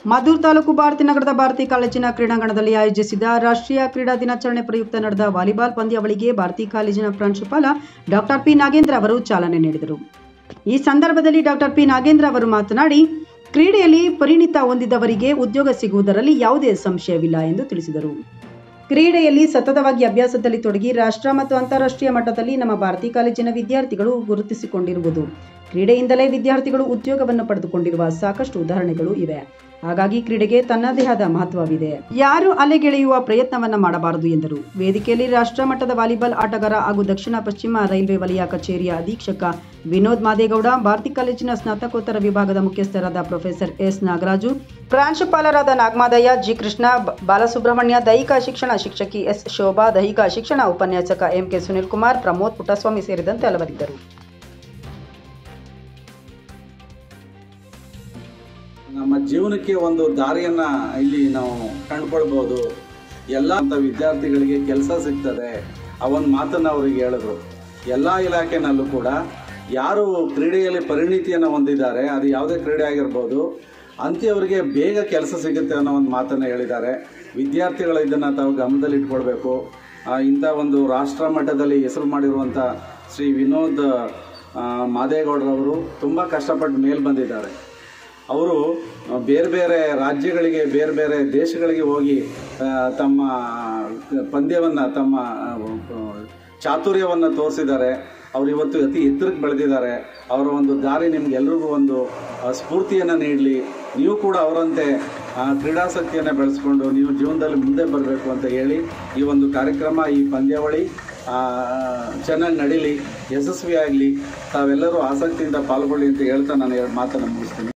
ಮದ್ದೂರು ತಾಲೂಕು ಭಾರತಿ ನಗರದ ಭಾರತಿ ಕಾಲೇಜಿನ ಕ್ರೀಡಾಂಗಣದಲ್ಲಿ ಆಯೋಜಿಸಿದ ರಾಷ್ಟ್ರೀಯ ಕ್ರೀಡಾ ದಿನಾಚರಣೆ ಪ್ರಯುಕ್ತ ನಡೆದ ವಾಲಿಬಾಲ್ ಪಂದ್ಯಾವಳಿಗೆ ಭಾರತಿ ಕಾಲೇಜಿನ ಪ್ರಾಂಶುಪಾಲ ಡಾಕ್ಟರ್ ಪಿ ನಾಗೇಂದ್ರ ಅವರು ಚಾಲನೆ ನೀಡಿದರು ಈ ಸಂದರ್ಭದಲ್ಲಿ ಡಾಕ್ಟರ್ ಪಿ ನಾಗೇಂದ್ರ ಅವರು ಮಾತನಾಡಿ ಕ್ರೀಡೆಯಲ್ಲಿ ಪರಿಣಿತ ಹೊಂದಿದವರಿಗೆ ಉದ್ಯೋಗ ಸಿಗುವುದರಲ್ಲಿ ಯಾವುದೇ ಸಂಶಯವಿಲ್ಲ ಎಂದು ತಿಳಿಸಿದರು ಕ್ರೀಡೆಯಲ್ಲಿ ಸತತವಾಗಿ ಅಭ್ಯಾಸದಲ್ಲಿ ತೊಡಗಿ ರಾಷ್ಟ್ರ ಮತ್ತು ಅಂತಾರಾಷ್ಟ್ರೀಯ ಮಟ್ಟದಲ್ಲಿ ನಮ್ಮ ಭಾರತಿ ಕಾಲೇಜಿನ ವಿದ್ಯಾರ್ಥಿಗಳು ಗುರುತಿಸಿಕೊಂಡಿರುವುದು ಕ್ರೀಡೆಯಿಂದಲೇ ವಿದ್ಯಾರ್ಥಿಗಳು ಉದ್ಯೋಗವನ್ನು ಪಡೆದುಕೊಂಡಿರುವ ಸಾಕಷ್ಟು ಉದಾಹರಣೆಗಳು ಇವೆ ಹಾಗಾಗಿ ಕ್ರೀಡೆಗೆ ತನ್ನದೇ ಆದ ಮಹತ್ವವಿದೆ ಯಾರು ಅಲೆಗೆಳೆಯುವ ಪ್ರಯತ್ನವನ್ನ ಮಾಡಬಾರದು ಎಂದರು ವೇದಿಕೆಯಲ್ಲಿ ರಾಷ್ಟ್ರ ಮಟ್ಟದ ವಾಲಿಬಾಲ್ ಆಟಗಾರ ಹಾಗೂ ದಕ್ಷಿಣ ಪಶ್ಚಿಮ ರೈಲ್ವೆ ವಲಯ ಕಚೇರಿಯ ಅಧೀಕ್ಷಕ ವಿನೋದ್ ಮಾದೇಗೌಡ ಭಾರತಿ ಕಾಲೇಜಿನ ಸ್ನಾತಕೋತ್ತರ ವಿಭಾಗದ ಮುಖ್ಯಸ್ಥರಾದ ಪ್ರೊಫೆಸರ್ ಎಸ್ ನಾಗರಾಜು ಪ್ರಾಂಶುಪಾಲರಾದ ನಾಗಮಾದಯ್ಯ ಜಿ ಕೃಷ್ಣ ಬ- ಬಾಲಸುಬ್ರಹ್ಮಣ್ಯ ದೈಹಿಕ ಶಿಕ್ಷಣ ಶಿಕ್ಷಕಿ ಎಸ್ ಶೋಭಾ ದೈಹಿಕ ಶಿಕ್ಷಣ ಉಪನ್ಯಾಸಕ ಎಂ ಕೆ ಸುನಿಲ್ ಕುಮಾರ್ ಪ್ರಮೋದ್ ಪುಟ್ಟಸ್ವಾಮಿ ಸೇರಿದಂತೆ ಹಲವರಿದ್ದರು ನಮ್ಮ ಜೀವನಕ್ಕೆ ಒಂದು ದಾರಿಯನ್ನ ಇಲ್ಲಿ ನಾವು ಕಂಡುಕೊಳ್ಬೋದು ಎಲ್ಲ ಅಂತ ವಿದ್ಯಾರ್ಥಿಗಳಿಗೆ ಕೆಲಸ ಸಿಗ್ತದೆ ಆ ಒಂದು ಮಾತನ್ನು ಅವರಿಗೆ ಹೇಳಿದ್ರು ಎಲ್ಲ ಇಲಾಖೆನಲ್ಲೂ ಕೂಡ ಯಾರು ಕ್ರೀಡೆಯಲ್ಲಿ ಪರಿಣಿತಿಯನ್ನು ಹೊಂದಿದ್ದಾರೆ ಅದು ಯಾವುದೇ ಕ್ರೀಡೆ ಆಗಿರ್ಬೋದು ಅಂಥವರಿಗೆ ಬೇಗ ಕೆಲಸ ಸಿಗುತ್ತೆ ಅನ್ನೋ ಒಂದು ಮಾತನ್ನು ಹೇಳಿದ್ದಾರೆ ವಿದ್ಯಾರ್ಥಿಗಳು ಇದನ್ನು ತಾವು ಗಮನದಲ್ಲಿ ಇಟ್ಕೊಳ್ಬೇಕು ಆ, ಇಂಥ ಒಂದು ರಾಷ್ಟ್ರ ಮಟ್ಟದಲ್ಲಿ ಹೆಸರು ಮಾಡಿರುವಂಥ ಶ್ರೀ ವಿನೋದ್ ಆ, ಮಾದೇಗೌಡರವರು ತುಂಬ ಕಷ್ಟಪಟ್ಟು ಮೇಲೆ ಬಂದಿದ್ದಾರೆ ಅವರು ಬೇರೆ ಬೇರೆ ರಾಜ್ಯಗಳಿಗೆ ಬೇರೆ ಬೇರೆ ದೇಶಗಳಿಗೆ ಹೋಗಿ ಆ, ತಮ್ಮ ಪಂದ್ಯವನ್ನು ತಮ್ಮ ಚಾತುರ್ಯವನ್ನು ತೋರಿಸಿದ್ದಾರೆ ಅವರು ಇವತ್ತು ಅತಿ ಎತ್ತರಕ್ಕೆ ಬೆಳೆದಿದ್ದಾರೆ ಅವರ ಒಂದು ದಾರಿ ನಿಮ್ಗೆಲ್ರಿಗೂ ಒಂದು ಆ, ಸ್ಫೂರ್ತಿಯನ್ನು ನೀಡಲಿ ನೀವು ಕೂಡ ಅವರಂತೆ ಆ, ಕ್ರೀಡಾಸಕ್ತಿಯನ್ನು ಬೆಳೆಸ್ಕೊಂಡು ನೀವು ಜೀವನದಲ್ಲಿ ಮುಂದೆ ಬರಬೇಕು ಅಂತ ಹೇಳಿ ಈ ಒಂದು ಕಾರ್ಯಕ್ರಮ ಈ ಪಂದ್ಯಾವಳಿ ಆ, ಚೆನ್ನಾಗಿ ನಡೀಲಿ ಯಶಸ್ವಿಯಾಗಲಿ ತಾವೆಲ್ಲರೂ ಆಸಕ್ತಿಯಿಂದ ಪಾಲ್ಗೊಳ್ಳಿ ಅಂತ ಹೇಳ್ತಾ ನಾನು ಎರಡು ಮಾತನ್ನು ಮುಗಿಸ್ತೀನಿ